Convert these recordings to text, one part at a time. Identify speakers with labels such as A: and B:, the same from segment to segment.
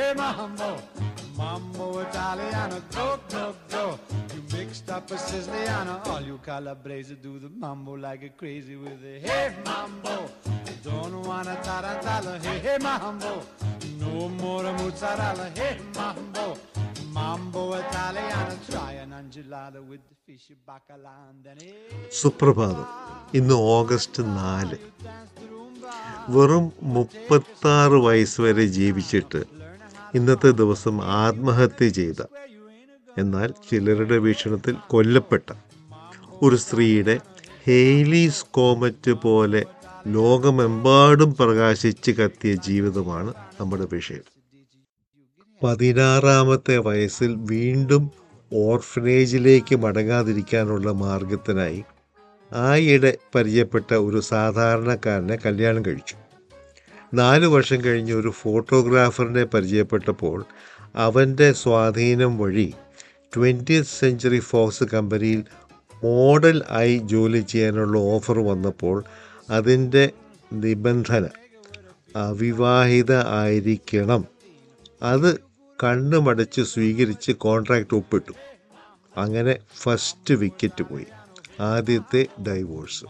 A: hey mambo, mambo Italiano, go, go, go. You mixed up a Siciliano, all you Calabrese do the mambo like a crazy with a hey mambo. Don't wanna tarantella, hey, hey mambo. No more mozzarella, hey mambo. Mambo Italiano, try an enchilada with the fish bacala and then hey.
B: സുപ്രഭാതം ഇന്ന് August നാല് വെറും മുപ്പത്താറ് വയസ്സ് വരെ ജീവിച്ചിട്ട് ഇന്നത്തെ ദിവസം ആത്മഹത്യ ചെയ്ത എന്നാൽ ചിലരുടെ വീക്ഷണത്തിൽ കൊല്ലപ്പെട്ട ഒരു സ്ത്രീയുടെ ഹെയ്ലീസ് കോമറ്റ് പോലെ ലോകമെമ്പാടും പ്രകാശിച്ച് കത്തിയ ജീവിതമാണ് നമ്മുടെ വിഷയം പതിനാറാമത്തെ വയസ്സിൽ വീണ്ടും ഓർഫനേജിലേക്ക് മടങ്ങാതിരിക്കാനുള്ള മാർഗത്തിനായി ആയിടെ പരിചയപ്പെട്ട ഒരു സാധാരണക്കാരനെ കല്യാണം കഴിച്ചു നാല് വർഷം കഴിഞ്ഞ് ഒരു ഫോട്ടോഗ്രാഫറിനെ പരിചയപ്പെട്ടപ്പോൾ അവൻ്റെ സ്വാധീനം വഴി ട്വൻറ്റിയത്ത് സെഞ്ചുറി ഫോക്സ് കമ്പനിയിൽ മോഡൽ ആയി ജോലി ചെയ്യാനുള്ള ഓഫർ വന്നപ്പോൾ അതിൻ്റെ നിബന്ധന അവിവാഹിത ആയിരിക്കണം അത് കണ്ണുമടച്ച് സ്വീകരിച്ച് കോൺട്രാക്റ്റ് ഒപ്പിട്ടു അങ്ങനെ ഫസ്റ്റ് വിക്കറ്റ് പോയി ആദ്യത്തെ ഡൈവോഴ്സ്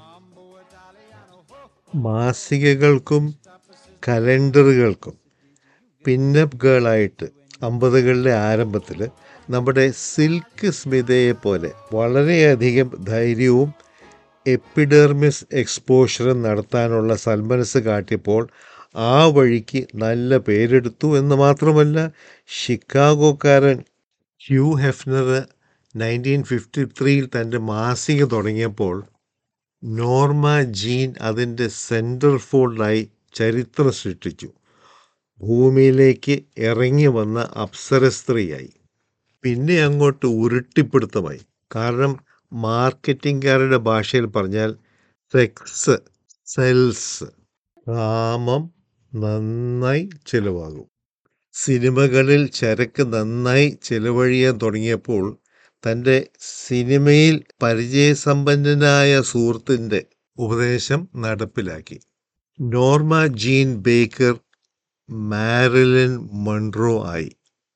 B: മാസികകൾക്കും കലണ്ടറുകൾക്കും പിന്നപ്പ് ഗേളായിട്ട് അമ്പതുകളുടെ ആരംഭത്തിൽ നമ്മുടെ സിൽക്ക് സ്മിതയെ പോലെ വളരെയധികം ധൈര്യവും എപ്പിഡെർമിസ് എക്സ്പോഷറും നടത്താനുള്ള സൽമനസ് കാട്ടിയപ്പോൾ ആ വഴിക്ക് നല്ല പേരെടുത്തു എന്ന് മാത്രമല്ല ഷിക്കാഗോക്കാരൻ ഹ്യൂ ഹെഫ്നർ നയൻറ്റീൻ ഫിഫ്റ്റി ത്രീയിൽ തൻ്റെ മാസിക തുടങ്ങിയപ്പോൾ നോർമ ജീൻ അതിൻ്റെ സെൻറ്റർ ഫോൾഡായി ചരിത്രം സൃഷ്ടിച്ചു ഭൂമിയിലേക്ക് ഇറങ്ങി വന്ന അപ്സര സ്ത്രീയായി പിന്നെ അങ്ങോട്ട് ഉരുട്ടിപ്പിടുത്തമായി കാരണം മാർക്കറ്റിംഗുകാരുടെ ഭാഷയിൽ പറഞ്ഞാൽ സെക്സ് സെൽസ് കാമം നന്നായി ചിലവാകും സിനിമകളിൽ ചരക്ക് നന്നായി ചിലവഴിയാൻ തുടങ്ങിയപ്പോൾ തൻ്റെ സിനിമയിൽ പരിചയസമ്പന്നനായ സുഹൃത്തിൻ്റെ ഉപദേശം നടപ്പിലാക്കി Norma Jean Baker Marilyn Monroe ആയി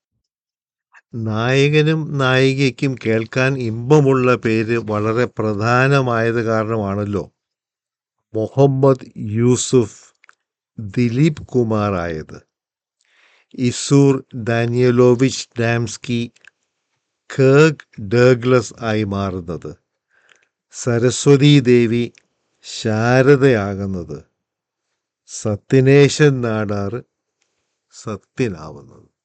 B: നായകനും നായികയ്ക്കും കേൾക്കാൻ ഇമ്പമുള്ള പേര് വളരെ പ്രധാനമായത് കാരണമാണല്ലോ മുഹമ്മദ് യൂസുഫ് ദിലീപ് കുമാർ ആയത് ഇസൂർ ഡാനിയലോവിച്ച് ഡാംസ്കി കേഗ് ഡേഗ്ലസ് ആയി മാറുന്നത് സരസ്വതി ദേവി ശാരദയാകുന്നത് സത്യനേശൻ നാടാറ് സത്യനാവുന്നത്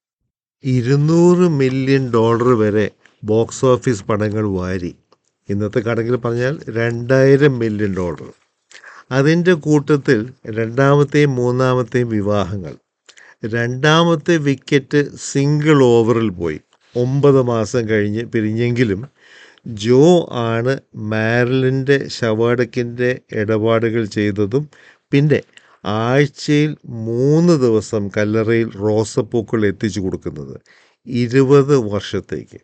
B: ഇരുന്നൂറ് മില്യൺ ഡോളർ വരെ ബോക്സ് ഓഫീസ് പടങ്ങൾ വാരി ഇന്നത്തെ കണക്കിൽ പറഞ്ഞാൽ രണ്ടായിരം മില്യൺ ഡോളർ അതിൻ്റെ കൂട്ടത്തിൽ രണ്ടാമത്തെയും മൂന്നാമത്തെയും വിവാഹങ്ങൾ രണ്ടാമത്തെ വിക്കറ്റ് സിംഗിൾ ഓവറിൽ പോയി ഒമ്പത് മാസം കഴിഞ്ഞ് പിരിഞ്ഞെങ്കിലും ജോ ആണ് മാരലിൻ്റെ ശവടക്കിൻ്റെ ഇടപാടുകൾ ചെയ്തതും പിന്നെ ആഴ്ചയിൽ മൂന്ന് ദിവസം കല്ലറയിൽ റോസപ്പൂക്കൾ എത്തിച്ചു കൊടുക്കുന്നത് ഇരുപത് വർഷത്തേക്ക്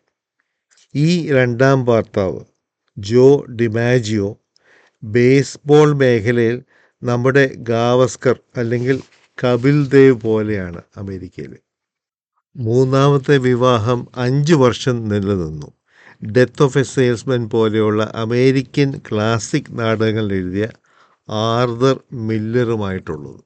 B: ഈ രണ്ടാം ഭർത്താവ് ജോ ഡിമാജിയോ ബേസ്ബോൾ മേഖലയിൽ നമ്മുടെ ഗാവസ്കർ അല്ലെങ്കിൽ കപിൽ ദേവ് പോലെയാണ് അമേരിക്കയിൽ മൂന്നാമത്തെ വിവാഹം അഞ്ച് വർഷം നിലനിന്നു ഡെത്ത് ഓഫ് എ സെയിൽസ്മാൻ പോലെയുള്ള അമേരിക്കൻ ക്ലാസിക് നാടകങ്ങൾ എഴുതിയ ആർദർ മില്ലറുമായിട്ടുള്ളത്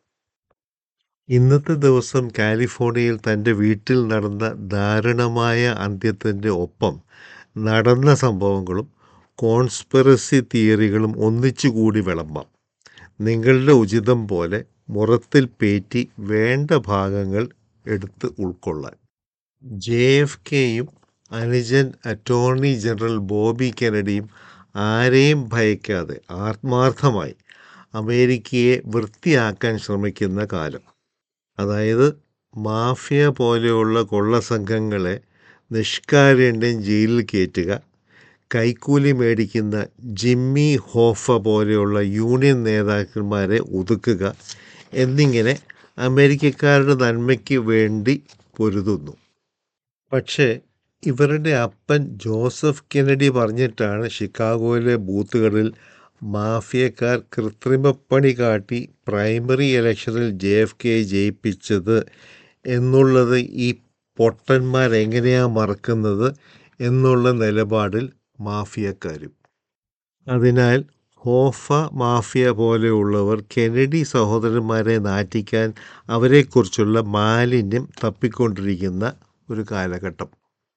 B: ഇന്നത്തെ ദിവസം കാലിഫോർണിയയിൽ തൻ്റെ വീട്ടിൽ നടന്ന ദാരുണമായ അന്ത്യത്തിൻ്റെ ഒപ്പം നടന്ന സംഭവങ്ങളും കോൺസ്പിറസി തിയറികളും ഒന്നിച്ചുകൂടി വിളമ്പാം നിങ്ങളുടെ ഉചിതം പോലെ മുറത്തിൽ പേറ്റി വേണ്ട ഭാഗങ്ങൾ എടുത്ത് ഉൾക്കൊള്ളാൻ ജെ എഫ് കെയും അനുജൻ അറ്റോർണി ജനറൽ ബോബി കെനഡിയും ആരെയും ഭയക്കാതെ ആത്മാർത്ഥമായി അമേരിക്കയെ വൃത്തിയാക്കാൻ ശ്രമിക്കുന്ന കാലം അതായത് മാഫിയ പോലെയുള്ള കൊള്ളസംഘങ്ങളെ നിഷ്കാരുണ്യം ജയിലിൽ കയറ്റുക കൈക്കൂലി മേടിക്കുന്ന ജിമ്മി ഹോഫ പോലെയുള്ള യൂണിയൻ നേതാക്കന്മാരെ ഒതുക്കുക എന്നിങ്ങനെ അമേരിക്കക്കാരുടെ നന്മയ്ക്ക് വേണ്ടി പൊരുതുന്നു പക്ഷേ ഇവരുടെ അപ്പൻ ജോസഫ് കെനഡി പറഞ്ഞിട്ടാണ് ഷിക്കാഗോയിലെ ബൂത്തുകളിൽ മാഫിയക്കാർ കൃത്രിമപ്പണി കാട്ടി പ്രൈമറി ഇലക്ഷനിൽ ജെ എഫ് കെ ജയിപ്പിച്ചത് എന്നുള്ളത് ഈ പൊട്ടന്മാരെങ്ങനെയാ മറക്കുന്നത് എന്നുള്ള നിലപാടിൽ മാഫിയക്കാരും അതിനാൽ ഹോഫ മാഫിയ പോലെയുള്ളവർ കെനഡി സഹോദരന്മാരെ നാറ്റിക്കാൻ അവരെക്കുറിച്ചുള്ള മാലിന്യം തപ്പിക്കൊണ്ടിരിക്കുന്ന ഒരു കാലഘട്ടം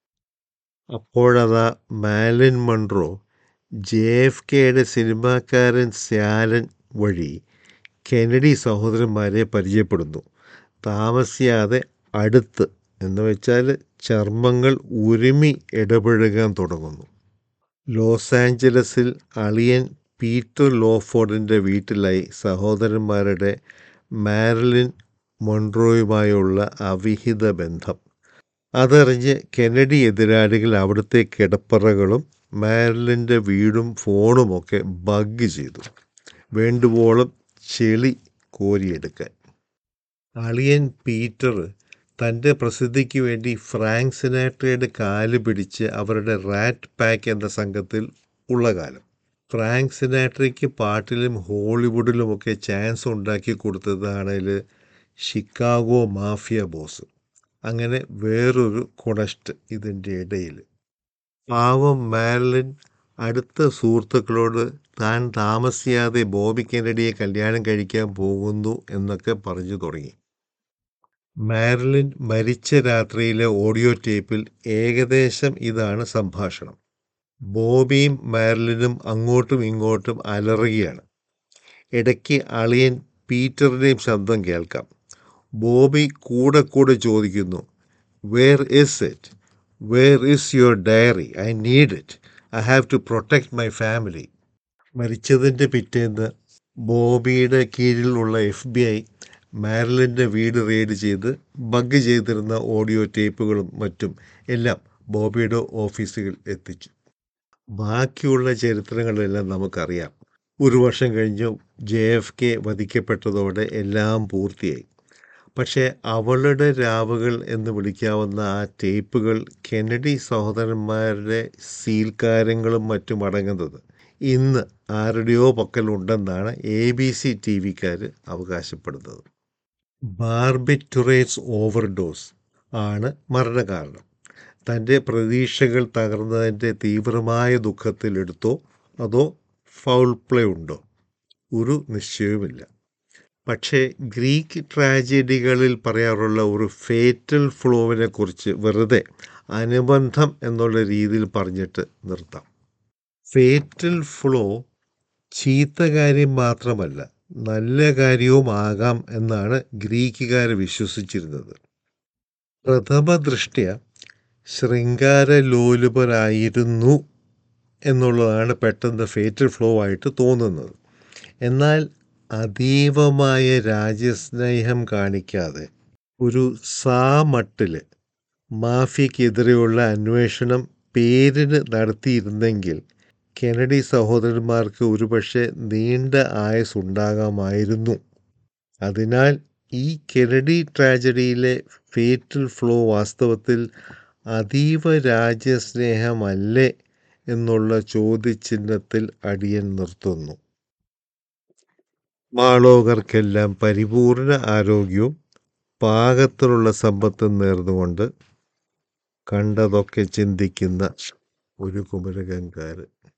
B: അപ്പോഴതാ മാലിൻ മൺട്രോ ജെ എഫ് കെയുടെ സിനിമാക്കാരൻ സ്യാലൻ വഴി കെനഡി സഹോദരന്മാരെ പരിചയപ്പെടുന്നു താമസിയാതെ അടുത്ത് എന്ന് വെച്ചാൽ ചർമ്മങ്ങൾ ഉരുമി ഇടപഴകാൻ തുടങ്ങുന്നു ലോസ് ആഞ്ചലസിൽ അളിയൻ പീറ്റർ ലോഫോർഡിൻ്റെ വീട്ടിലായി സഹോദരന്മാരുടെ മാരലിൻ മൊൺട്രോയുമായുള്ള അവിഹിത ബന്ധം അതറിഞ്ഞ് കെനഡി എതിരാളികൾ അവിടുത്തെ കിടപ്പറകളും മാരലിൻ്റെ വീടും ഫോണുമൊക്കെ ബഗ് ചെയ്തു വേണ്ടുവോളം ചെളി കോരിയെടുക്കാൻ അളിയൻ പീറ്റർ തൻ്റെ പ്രസിദ്ധിക്ക് വേണ്ടി ഫ്രാങ്ക് സിനാട്രയുടെ കാല് പിടിച്ച് അവരുടെ റാറ്റ് പാക്ക് എന്ന സംഘത്തിൽ ഉള്ള കാലം ഫ്രാങ്ക് സിനാട്രയ്ക്ക് പാട്ടിലും ഹോളിവുഡിലുമൊക്കെ ചാൻസ് ഉണ്ടാക്കി കൊടുത്തതാണെങ്കിൽ ഷിക്കാഗോ മാഫിയ ബോസ് അങ്ങനെ വേറൊരു കൊണസ്റ്റ് ഇതിൻ്റെ ഇടയിൽ പാവം മാരലിൻ അടുത്ത സുഹൃത്തുക്കളോട് താൻ താമസിയാതെ ബോബി കെനഡിയെ കല്യാണം കഴിക്കാൻ പോകുന്നു എന്നൊക്കെ പറഞ്ഞു തുടങ്ങി മാരലിൻ മരിച്ച രാത്രിയിലെ ഓഡിയോ ടേപ്പിൽ ഏകദേശം ഇതാണ് സംഭാഷണം ബോബിയും മാരലിനും അങ്ങോട്ടും ഇങ്ങോട്ടും അലറുകയാണ് ഇടയ്ക്ക് അളിയൻ പീറ്ററിൻ്റെയും ശബ്ദം കേൾക്കാം ബോബി കൂടെ കൂടെ ചോദിക്കുന്നു where is it where is your diary I need it I have to protect my family മരിച്ചതിൻ്റെ പിറ്റേന്ന് ബോബിയുടെ കീഴിലുള്ള എഫ് ബി ഐ മാരലിൻ്റെ വീട് റെയ്ഡ് ചെയ്ത് ബഗ് ചെയ്തിരുന്ന ഓഡിയോ ടേപ്പുകളും മറ്റും എല്ലാം ബോബിയുടെ ഓഫീസുകൾ എത്തിച്ചു ബാക്കിയുള്ള ചരിത്രങ്ങളെല്ലാം നമുക്കറിയാം ഒരു വർഷം കഴിഞ്ഞ് ജെ എഫ് കെ വധിക്കപ്പെട്ടതോടെ എല്ലാം പൂർത്തിയായി പക്ഷേ അവളുടെ രാവുകൾ എന്ന് വിളിക്കാവുന്ന ആ ടേപ്പുകൾ കെനഡി സഹോദരന്മാരുടെ സീൽക്കാരങ്ങളും മറ്റും അടങ്ങുന്നത് ഇന്ന് ആരുടെയോ പക്കലുണ്ടെന്നാണ് എ ബി സി ടി വിക്കാർ അവകാശപ്പെടുന്നത് ബാർബിറ്റുറേറ്റ്സ് ഓവർഡോസ് ആണ് മരണകാരണം തൻ്റെ പ്രതീക്ഷകൾ തകർന്നതിൻ്റെ തീവ്രമായ ദുഃഖത്തിലെടുത്തോ അതോ ഫൗൾ പ്ലേ ഉണ്ടോ ഒരു നിശ്ചയവുമില്ല പക്ഷേ ഗ്രീക്ക് ട്രാജഡികളിൽ പറയാറുള്ള ഒരു ഫേറ്റൽ ഫ്ലോവിനെ കുറിച്ച് വെറുതെ അനുബന്ധം എന്നുള്ള രീതിയിൽ പറഞ്ഞിട്ട് നിർത്താം ഫേറ്റൽ ഫ്ലോ ചീത്ത കാര്യം മാത്രമല്ല നല്ല കാര്യവും ആകാം എന്നാണ് ഗ്രീക്കുകാർ വിശ്വസിച്ചിരുന്നത് പ്രഥമ ദൃഷ്ട്യ ശൃംഗാരലോലുപരായിരുന്നു എന്നുള്ളതാണ് പെട്ടെന്ന് ഫേറ്റൽ ഫ്ലോ ആയിട്ട് തോന്നുന്നത് എന്നാൽ അതീവമായ രാജ്യസ്നേഹം കാണിക്കാതെ ഒരു സാമട്ടിൽ മാഫിയക്കെതിരെയുള്ള അന്വേഷണം പേരിന് നടത്തിയിരുന്നെങ്കിൽ കെനഡി സഹോദരന്മാർക്ക് ഒരുപക്ഷെ നീണ്ട ആയുസ് ഉണ്ടാകാമായിരുന്നു അതിനാൽ ഈ കെനഡി ട്രാജഡിയിലെ ഫേറ്റൽ ഫ്ലോ വാസ്തവത്തിൽ അതീവ രാജ്യസ്നേഹമല്ലേ എന്നുള്ള ചോദ്യചിഹ്നത്തിൽ അടിയൻ നിർത്തുന്നു മാളോകർക്കെല്ലാം പരിപൂർണ ആരോഗ്യവും പാകത്തിലുള്ള സമ്പത്തും നേർന്നുകൊണ്ട് കണ്ടതൊക്കെ ചിന്തിക്കുന്ന ഒരു കുമരകങ്കാരൻ